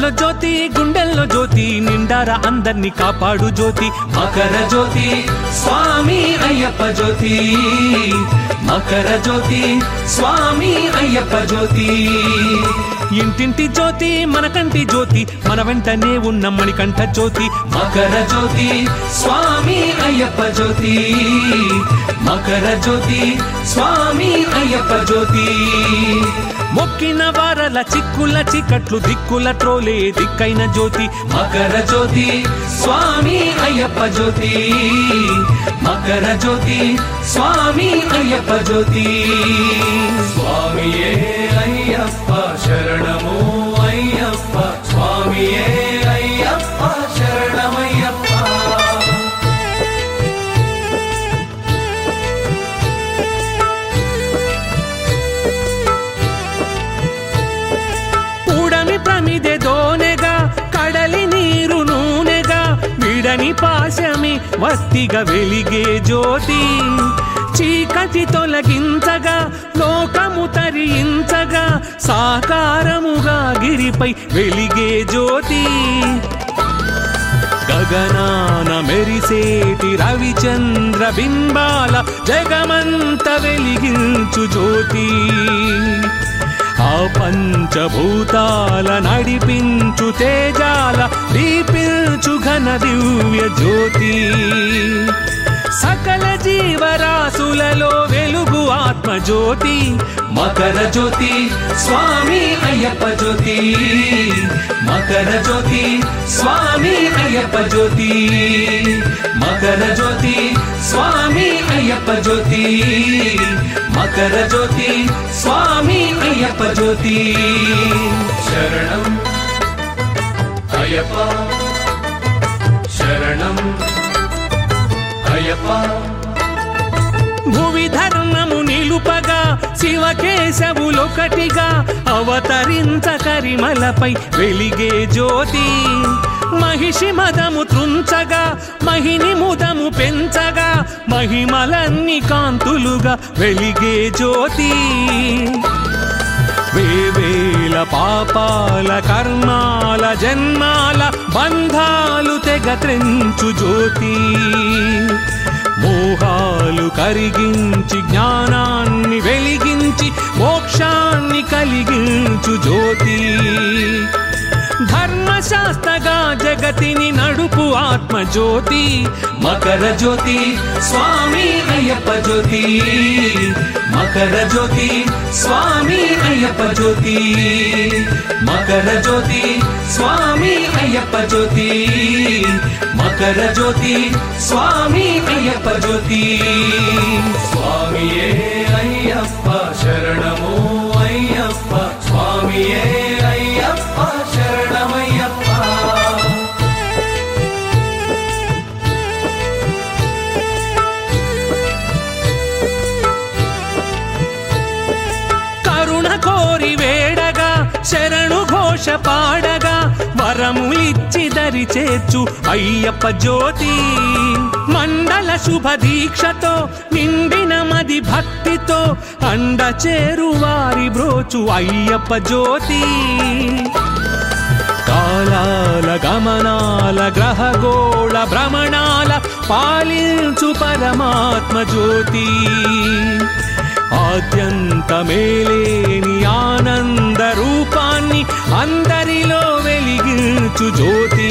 కొండల్లో జ్యోతి గుండెల్లో జ్యోతి నిండారా అందర్నీ కాపాడు జ్యోతి మకర జ్యోతి స్వామి అయ్యప్ప జ్యోతి మకర జ్యోతి స్వామి అయ్యప్ప జ్యోతి ఇంటింటి జ్యోతి మనకంటి జ్యోతి మన వెంటనే ఉన్న మణికంఠ జ్యోతి మకర జ్యోతి స్వామి అయ్యప్ప జ్యోతి మకర జ్యోతి స్వామి అయ్యప్ప జ్యోతి మొక్కిన వారల చిక్కుల చికట్లు దిక్కుల ట్రోలే దిక్కైన జ్యోతి మకర జ్యోతి స్వామి అయ్యప్ప జ్యోతి మకర జ్యోతి స్వామి అయ్యప్ప జ్యోతి స్వామియే అయ్యప్ప శరణము అయ్యప్ప స్వామియే అయ్యప్ప శరణమయ్యప్ప ఉడమి ప్రమిదె దోనెగా కడలి నీరు నూనెగా విడని పాశమి వత్తిగా వెలిగే జ్యోతి చీకటి తొలగించగా లోకము తరించగా సాకారముగా గిరిపై వెలిగే జ్యోతి గగనాన మెరిసేటి రవిచంద్ర బింబాల జగమంత వెలిగించు జ్యోతి ఆ పంచభూతాల నడిపించు తేజాల దీపించు ఘన దివ్య జ్యోతి సకల జీవరాశులలో వెలుగు ఆత్మ జ్యోతి మకర జ్యోతి స్వామి అయ్యప్ప జ్యోతి మకర జ్యోతి స్వామి అయ్యప్ప జ్యోతి మకర జ్యోతి స్వామి అయ్యప్ప జ్యోతి మకర జ్యోతి స్వామి అయ్యప్ప జ్యోతి శరణం అయ్యప్ప శరణం అయ్యప్ప భువి ధర్మము నిలుపగా శివకేశవులొకటిగా అవతరించ కరిమలపై వెలిగే జ్యోతి మహిషి మదము త్రుంచగా మహిని ముదము పెంచగా మహిమలన్ని కాంతులుగా వెలిగే జ్యోతి వేవేల పాపాల కర్మాల జన్మాల బంధాలు తెగ త్రెంచు జ్యోతి మోహాలు కరిగించి జ్ఞానాన్ని వెలిగించి మోక్షాన్ని కలిగించు జ్యోతి ధర్మశాస్త్రగా జగతిని నడుపు ఆత్మ జ్యోతి మకర జ్యోతి స్వామి అయ్యప్ప జ్యోతి మకర జ్యోతి స్వామి అయ్యప్ప జ్యోతి మకర జ్యోతి స్వామి అయ్యప్ప జ్యోతి మకర జ్యోతి స్వామి అయ్యప్ప జ్యోతి స్వామియే అయ్యప్ప శరణము అయ్యప్ప స్వామియే అయ్యప్ప శరణమయ్యప్ప కరుణ కోరి వేడగా శరణు ఘోష పాడగా వరములిచ్చి దరి చేర్చు అయ్యప్ప జ్యోతి మండల శుభ దీక్షతో నిండిన మది భక్తితో అండ చేరు వారి బ్రోచు అయ్యప్ప జ్యోతి కాలాల గమనాల గ్రహగోళ భ్రమణాల పాలించు పరమాత్మ జ్యోతి ఆద్యంత మేలేని ఆనంద రూపాన్ని అందరిలో వెలిగించు జ్యోతి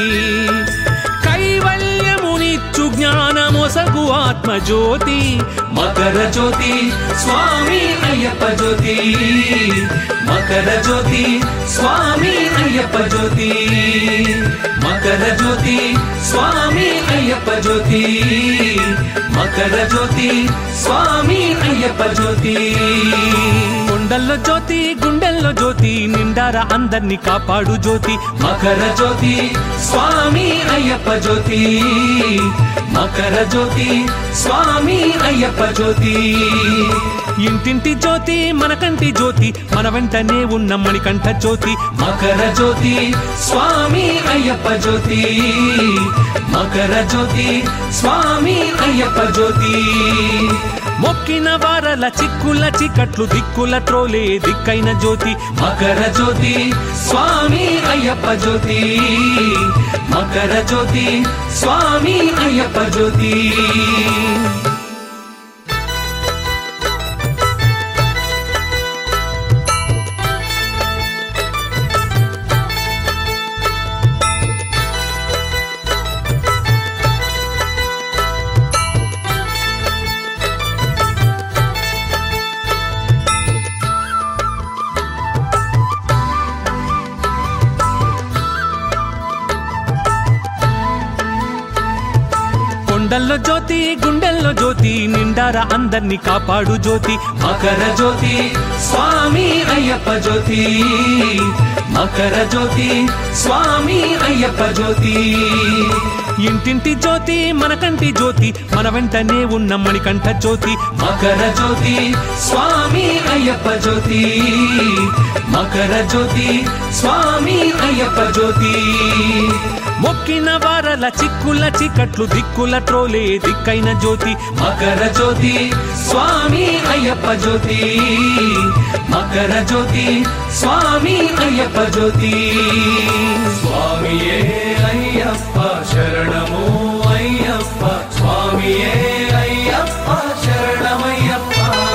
కైవల్యమునిచ్చు జ్ఞానమొసగు ఆత్మ జ్యోతి మకర జ్యోతి స్వామి అయ్యప్ప జ్యోతి మకర జ్యోతి స్వామి అయ్యప్ప జ్యోతి మకర జ్యోతి స్వామి అయ్యప్ప జ్యోతి మకర జ్యోతి స్వామి అయ్యప్ప జ్యోతి కొండల్లో జ్యోతి గుండెల్లో జ్యోతి నిండారా అందర్నీ కాపాడు జ్యోతి మకర జ్యోతి స్వామి అయ్యప్ప జ్యోతి మకర జ్యోతి స్వామి అయ్యప్ప జ్యోతి ఇంటింటి జ్యోతి మన కంటి జ్యోతి మన వెంటనే ఉన్న మణికంఠ జ్యోతి మకర జ్యోతి స్వామి అయ్యప్ప జ్యోతి మకర జ్యోతి స్వామి అయ్యప్ప జ్యోతి మొక్కిన వారల చిక్కుల చికట్లు దిక్కుల త్రోలే దిక్కైన జ్యోతి మకర జ్యోతి స్వామి అయ్యప్ప జ్యోతి మకర జ్యోతి స్వామి అయ్యప్ప జ్యోతి కొండల్లో జ్యోతి గుండెల్లో జ్యోతి నిండారా అందర్నీ కాపాడు జ్యోతి మకర జ్యోతి స్వామి అయ్యప్ప జ్యోతి మకర జ్యోతి స్వామి అయ్యప్ప జ్యోతి ఇంటింటి జ్యోతి మన కంటి జ్యోతి మన వెంటనే ఉన్న మణికంఠ జ్యోతి మకర జ్యోతి స్వామి అయ్యప్ప జ్యోతి మకర జ్యోతి స్వామి అయ్యప్ప జ్యోతి మొక్కిన వారల చిక్కుల చికట్లు దిక్కుల త్రోలే దిక్కైన జ్యోతి మకర జ్యోతి స్వామి అయ్యప్ప జ్యోతి మకర జ్యోతి స్వామి అయ్యప్ప జ్యోతి స్వామియే అయ్యప్ప శరణము అయ్యప్ప స్వామియే అయ్యప్ప శరణమయ్యప్ప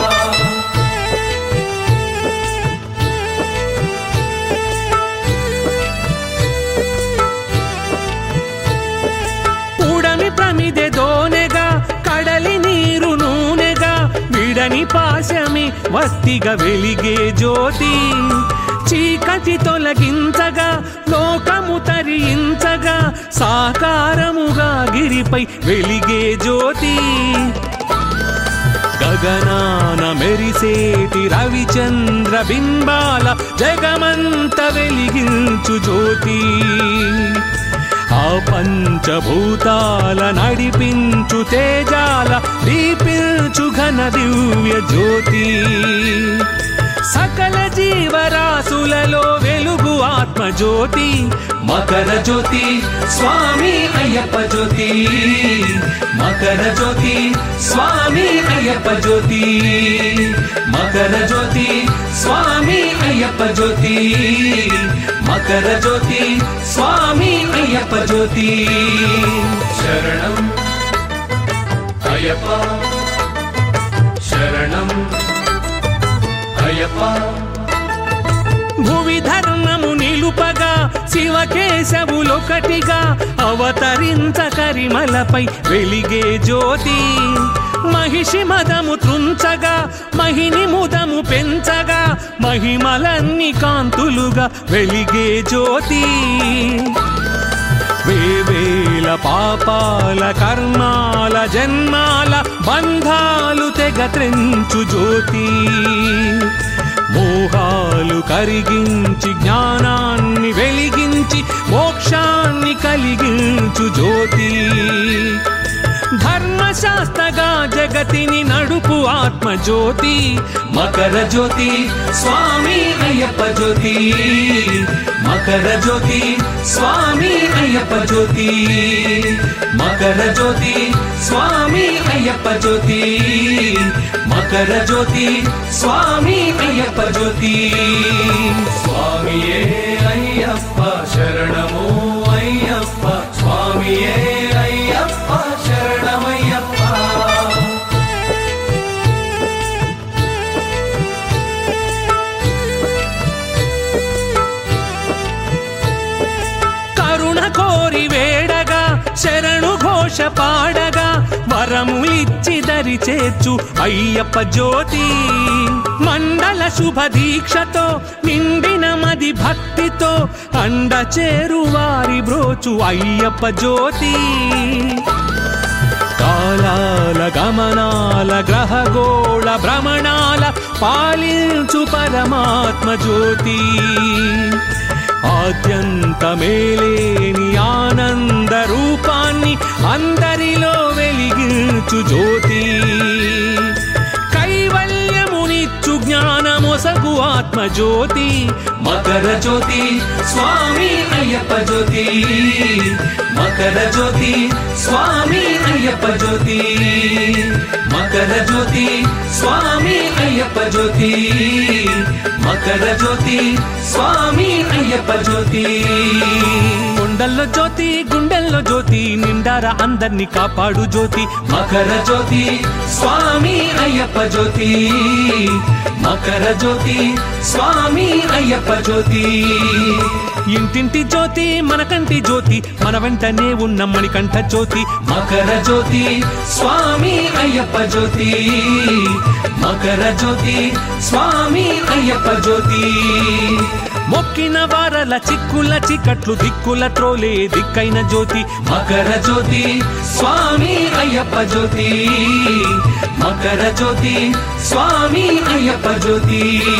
కూడమి ప్రమిదె దోనెగా కడలి నీరు నూనెగా విడని పాశమి వత్తిగా వెలిగే జ్యోతి చీకటి తొలగించగా లోకము తరించగా సాకారముగా గిరిపై వెలిగే జ్యోతి గగనాన మెరిసేటి రవిచంద్ర బింబాల జగమంత వెలిగించు జ్యోతి ఆ పంచభూతాల నడిపించు తేజాల దీపించు ఘన దివ్య జ్యోతి సకల జీవరాశులలో వెలుగు ఆత్మ జ్యోతి మకర జ్యోతి స్వామి అయ్యప్ప జ్యోతి మకర జ్యోతి స్వామి అయ్యప్ప జ్యోతి మకర జ్యోతి స్వామి అయ్యప్ప జ్యోతి మకర జ్యోతి స్వామి అయ్యప్ప జ్యోతి శరణం అయ్యప్ప శరణం అయ్యప్ప భువి ధర్మము నిలుపగా శివకేశవులొకటిగా అవతరించ కరిమలపై వెలిగే జ్యోతి మహిషి మదము త్రుంచగా మహిని ముదము పెంచగా మహిమలన్ని కాంతులుగా వెలిగే జ్యోతి వేవేల పాపాల కర్మాల జన్మాల బంధాలు తెగ త్రెంచు జ్యోతి మోహాలు కరిగించి జ్ఞానాన్ని వెలిగించి మోక్షాన్ని కలిగించు జ్యోతి ధర్మశాస్త్రగా జగతిని నడుపు ఆత్మ జ్యోతి మకర జ్యోతి స్వామి అయ్యప్ప జ్యోతి మకర జ్యోతి స్వామి అయ్యప్ప జ్యోతి మకర జ్యోతి స్వామి అయ్యప్ప జ్యోతి మకర జ్యోతి స్వామి అయ్యప్ప జ్యోతి స్వామియే అయ్యప్ప శరణము అయ్యప్ప స్వామియే అయ్యప్ప శరణమయ్యప్ప కరుణ కోరి వేడగా శరణు ఘోష పాడగా వరములిచ్చి దరి చేర్చు అయ్యప్ప జ్యోతి మండల శుభ దీక్షతో నిండిన మది భక్తితో అండ చేరు వారి బ్రోచు అయ్యప్ప జ్యోతి కాలాల గమనాల గ్రహగోళ భ్రమణాల పాలించు పరమాత్మ జ్యోతి ఆద్యంతమేలేని ఆనంద రూపాన్ని అందరిలో వెలిగించు జ్యోతి కైవల్యము జ్యోతి మకర జ్యోతి స్వామి అయ్యప్ప జ్యోతి మకర జ్యోతి స్వామి అయ్యప్ప జ్యోతి మకర జ్యోతి స్వామి అయ్యప్ప జ్యోతి మకర జ్యోతి స్వామి అయ్యప్ప జ్యోతి కొండల్లో జ్యోతి గుండెల్లో జ్యోతి నిండారా అందర్నీ కాపాడు జ్యోతి మకర జ్యోతి స్వామి అయ్యప్ప జ్యోతి మకర జ్యోతి స్వామి అయ్యప్ప జ్యోతి ఇంటింటి జ్యోతి మనకంటి జ్యోతి మన వెంటనే ఉన్న మణికంఠ జ్యోతి మకర జ్యోతి స్వామి అయ్యప్ప జ్యోతి మకర జ్యోతి స్వామి అయ్యప్ప జ్యోతి మొక్కిన వారల చిక్కుల చికట్లు దిక్కుల ట్రోలే దిక్కైన జ్యోతి మకర జ్యోతి స్వామి అయ్యప్ప జ్యోతి మకర జ్యోతి స్వామి అయ్యప్ప జ్యోతి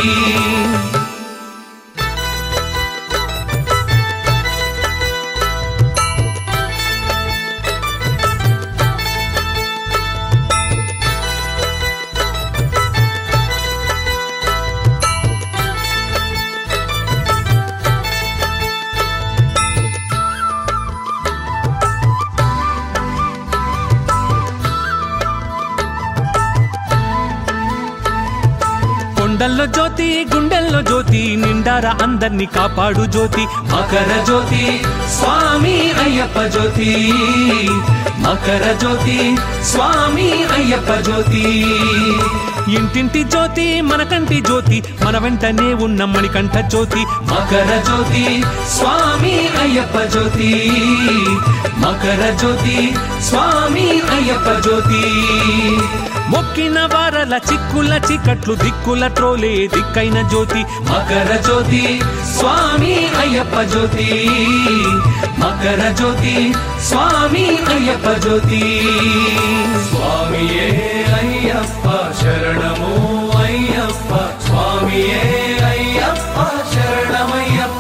కొండల్లో జ్యోతి గుండెల్లో జ్యోతి నిండారా అందర్నీ కాపాడు జ్యోతి మకర జ్యోతి స్వామి అయ్యప్ప జ్యోతి మకర జ్యోతి స్వామి అయ్యప్ప జ్యోతి ఇంటింటి జ్యోతి మనకంటి జ్యోతి మన వెంటనే ఉన్న మణికంఠ జ్యోతి మకర జ్యోతి స్వామి అయ్యప్ప జ్యోతి మకర జ్యోతి స్వామి అయ్యప్ప జ్యోతి మొక్కిన వారల చిక్కుల చికట్లు దిక్కుల ట్రోలే దిక్కైన జ్యోతి మకర జ్యోతి స్వామి అయ్యప్ప జ్యోతి మకర జ్యోతి స్వామి అయ్యప్ప జ్యోతి స్వామియే అయ్యప్ప శరణము అయ్యప్ప స్వామియే అయ్యప్ప శరణమయ్యప్ప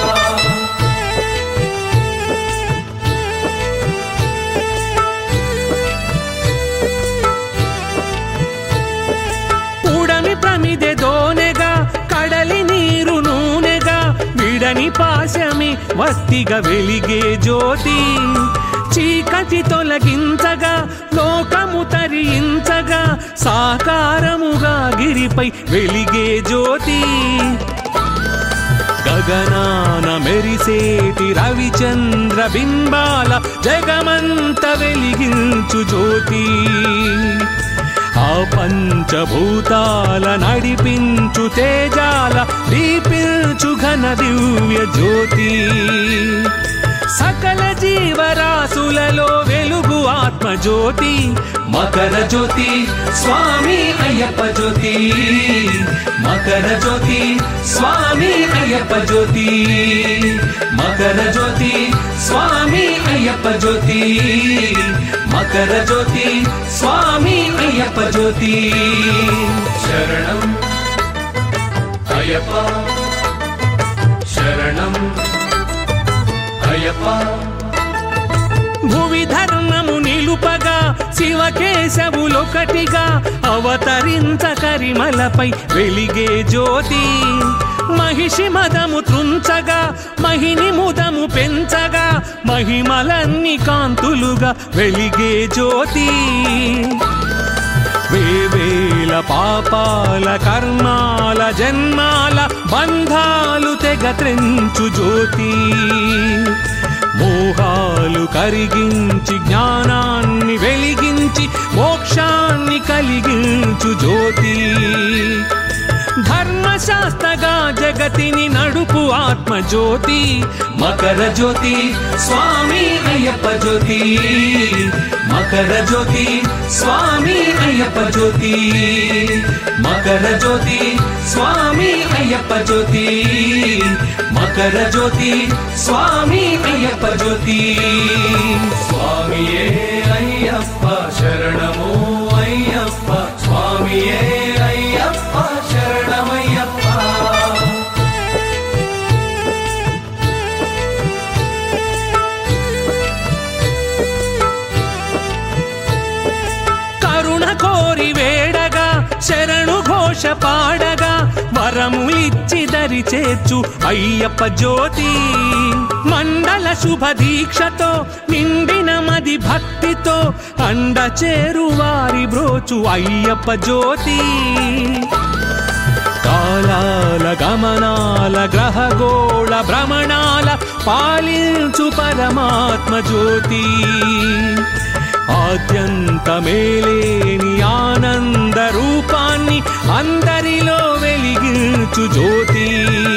ఉడమి ప్రమిదె దోనెగా కడలి నీరు నూనెగా విడని పాశమి వత్తిగా వెలిగే జ్యోతి చీకటి తొలగించగా లోకము తరించగా సాకారముగా గిరిపై వెలిగే జ్యోతి గగనాన మెరిసేటి రవిచంద్ర బింబాల జగమంత వెలిగించు జ్యోతి ఆ పంచభూతాల నడిపించు తేజాల దీపించు ఘన దివ్య జ్యోతి సకల జీవరాశులలో వెలుగు ఆత్మ జ్యోతి మకర జ్యోతి స్వామి అయ్యప్ప జ్యోతి మకర జ్యోతి స్వామి అయ్యప్ప జ్యోతి మకర జ్యోతి స్వామి అయ్యప్ప జ్యోతి మకర జ్యోతి స్వామి అయ్యప్ప జ్యోతి శరణం అయ్యప్ప శరణం అయ్యప్ప భువి ధర్మము నిలుపగా శివకేశవులొకటిగా అవతరించ కరిమలపై వెలిగే జ్యోతి మహిషి మదము త్రుంచగా మహిని ముదము పెంచగా మహిమలన్ని కాంతులుగా వెలిగే జ్యోతి వేవేల పాపాల కర్మాల జన్మాల బంధాలు తెగ త్రెంచు జ్యోతి మోహాలు కరిగించి జ్ఞానాన్ని వెలిగించి మోక్షాన్ని కలిగించు జ్యోతి ధర్మశాస్త్రగా జగతిని నడుపు ఆత్మ జ్యోతి మకర జ్యోతి స్వామి అయ్యప్ప జ్యోతి మకర జ్యోతి స్వామి అయ్యప్ప జ్యోతి మకర జ్యోతి స్వామి అయ్యప్ప జ్యోతి మకర జ్యోతి స్వామి అయ్యప్ప జ్యోతి స్వామియే అయ్యప్ప శరణము అయ్యప్ప స్వామియే అయ్యప్ప శరణమయ్యప్ప కరుణ కోరి వేడగా శరణు ఘోష పాడగా వర వరములిచ్చి దరి చేర్చు అయ్యప్ప జ్యోతి మండల శుభ దీక్షతో నిండిన మది భక్తితో అండ చేరు వారి బ్రోచు అయ్యప్ప జ్యోతి కాలాల గమనాల గ్రహగోళ భ్రమణాల పాలించు పరమాత్మ జ్యోతి ఆద్యంత మేలేని ఆనంద రూపాన్ని అందరిలో వెలిగించు జ్యోతి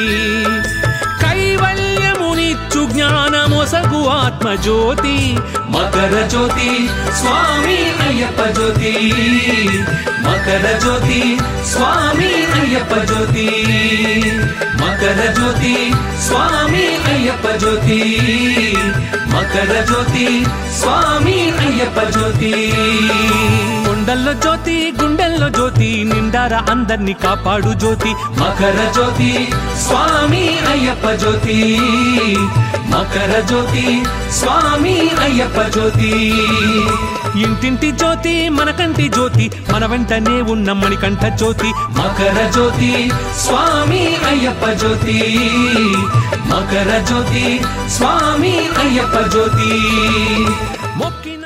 కైవల్యమునిచ్చు జ్ఞానమొసగు ఆత్మ జ్యోతి మకర జ్యోతి స్వామి అయ్యప్ప జ్యోతి మకర జ్యోతి స్వామి అయ్యప్ప జ్యోతి మకర జ్యోతి స్వామి అయ్యప్ప జ్యోతి మకర జ్యోతి స్వామి అయ్యప్ప జ్యోతి కొండల్లో జ్యోతి గుండెల్లో జ్యోతి నిండార అందర్ని కాపాడు జ్యోతి మకర జ్యోతి స్వామి అయ్యప్ప జ్యోతి మకర జ్యోతి స్వామి అయ్యప్ప జ్యోతి ఇంటింటి జ్యోతి మన కంటి జ్యోతి మన వెంటనే ఉన్న మణికంఠ జ్యోతి మకర జ్యోతి స్వామి అయ్యప్ప జ్యోతి మకర జ్యోతి స్వామి అయ్యప్ప జ్యోతి మొక్కి